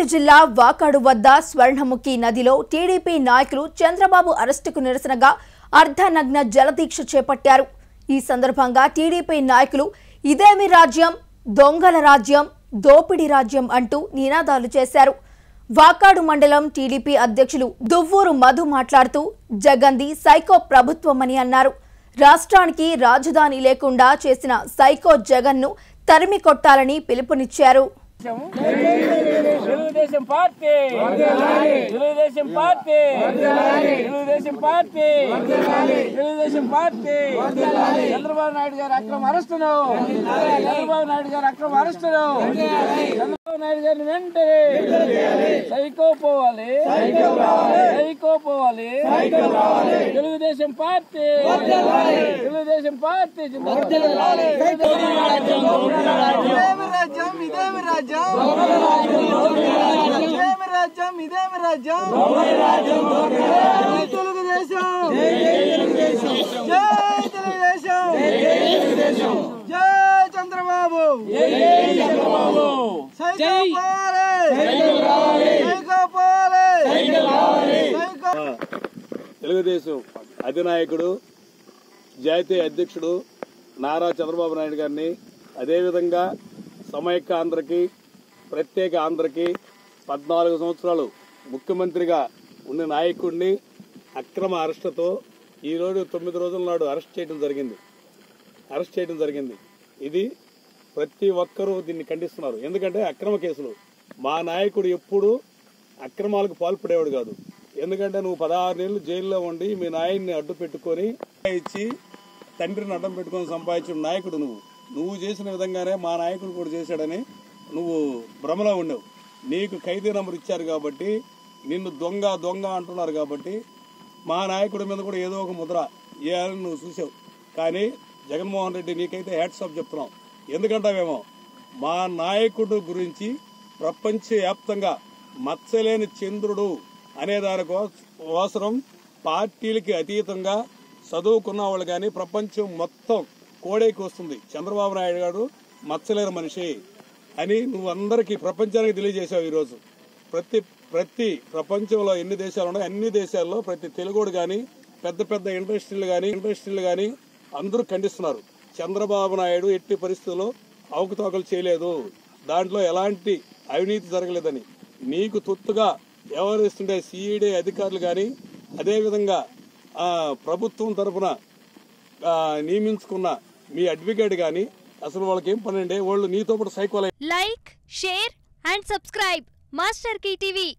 జిల్లా వాకాడు వద్ద స్వర్ణముఖి నదిలో టీడీపీ నాయకులు చంద్రబాబు అరెస్టుకు నిరసనగా అర్ధనగ్న జలదీక్ష చేపట్టారు ఈ సందర్భంగా టీడీపీ నాయకులు ఇదేమి రాజ్యం దొంగల రాజ్యం దోపిడీ రాజ్యం అంటూ నినాదాలు చేశారు వాకాడు మండలం టీడీపీ అధ్యక్షులు దువ్వూరు మధు మాట్లాడుతూ జగంది సైకో ప్రభుత్వమని అన్నారు రాష్ట్రానికి రాజధాని లేకుండా చేసిన సైకో జగన్ను తరిమి కొట్టాలని పిలుపునిచ్చారు Telugu Desam party Telugu Desam party Telugu Desam party Telugu Desam party Chandrababu Naidu garu అక్రమ అరెస్టును చంద్రబాబు నాయుడు గారు అక్రమ అరెస్టును చంద్రబాబు నాయుడు గారిని వెంటనే సైకో పోవాలి సైకో పోవాలి తెలుగుదేశం పార్టీ తెలుగుదేశం పార్టీ ఇదేమి రాజ్యం ఇదేమి రాజ్యం ఇదేమి రాజ్యం ఇదేమి రాజ్యం జై తెలుగుదేశం జై తెలుగుదేశం జై చంద్రబాబు సైకో పోవాలి సైకో పోవాలి సైకో తెలుగుదేశం అధినాయకుడు జాతీయ అధ్యక్షుడు నారా చంద్రబాబు నాయుడు గారిని అదేవిధంగా సమైక్య ఆంధ్రకి ప్రత్యేక ఆంధ్రకి పద్నాలుగు సంవత్సరాలు ముఖ్యమంత్రిగా ఉన్న నాయకుడిని అక్రమ అరెస్టుతో ఈరోజు తొమ్మిది రోజుల నాడు అరెస్ట్ చేయడం జరిగింది అరెస్ట్ చేయడం జరిగింది ఇది ప్రతి ఒక్కరూ దీన్ని ఖండిస్తున్నారు ఎందుకంటే అక్రమ కేసులు మా నాయకుడు ఎప్పుడు అక్రమాలకు పాల్పడేవాడు కాదు ఎందుకంటే నువ్వు పదహారు నెలలు జైల్లో ఉండి మీ నాయన్ని అడ్డు పెట్టుకొని ఇచ్చి తండ్రిని అడ్డం పెట్టుకొని సంపాదించిన నాయకుడు నువ్వు నువ్వు చేసిన విధంగానే మా నాయకుడు కూడా చేశాడని నువ్వు భ్రమలో ఉండవు నీకు ఖైదీ నంబర్ ఇచ్చారు కాబట్టి నిన్ను దొంగ దొంగ అంటున్నారు కాబట్టి మా నాయకుడి మీద కూడా ఏదో ఒక ముద్ర వేయాలని నువ్వు చూసావు కానీ జగన్మోహన్ రెడ్డి నీకైతే హ్యాట్సాప్ చెప్తున్నాం ఎందుకంటావేమో మా నాయకుడు గురించి ప్రపంచవ్యాప్తంగా మచ్చలేని చంద్రుడు అనే దాని అవసరం పార్టీలకి అతీతంగా చదువుకున్న వాళ్ళు కానీ ప్రపంచం మొత్తం కోడేకి వస్తుంది చంద్రబాబు నాయుడు గారు మచ్చలేని మనిషి అని నువ్వు అందరికీ ప్రపంచానికి తెలియజేశావు ఈరోజు ప్రతి ప్రతి ప్రపంచంలో ఎన్ని దేశాలు ఉన్నాయో అన్ని దేశాల్లో ప్రతి తెలుగుడు కానీ పెద్ద పెద్ద ఇండస్ట్రీలు కానీ ఇండస్ట్రీలు కానీ అందరూ ఖండిస్తున్నారు చంద్రబాబు నాయుడు ఎట్టి పరిస్థితుల్లో అవకతవకలు చేయలేదు దాంట్లో ఎలాంటి అవినీతి జరగలేదని నీకు తొత్తుగా వ్యవహరిస్తుండే సిఈడి అధికారులు కానీ అదేవిధంగా ఆ, ప్రభుత్వం తరఫున నియమించుకున్న మీ అడ్వకేట్ కానీ అసలు వాళ్ళకి ఏం పని అండి వాళ్ళు నీతో పాటు సైకోలై like share and subscribe master TV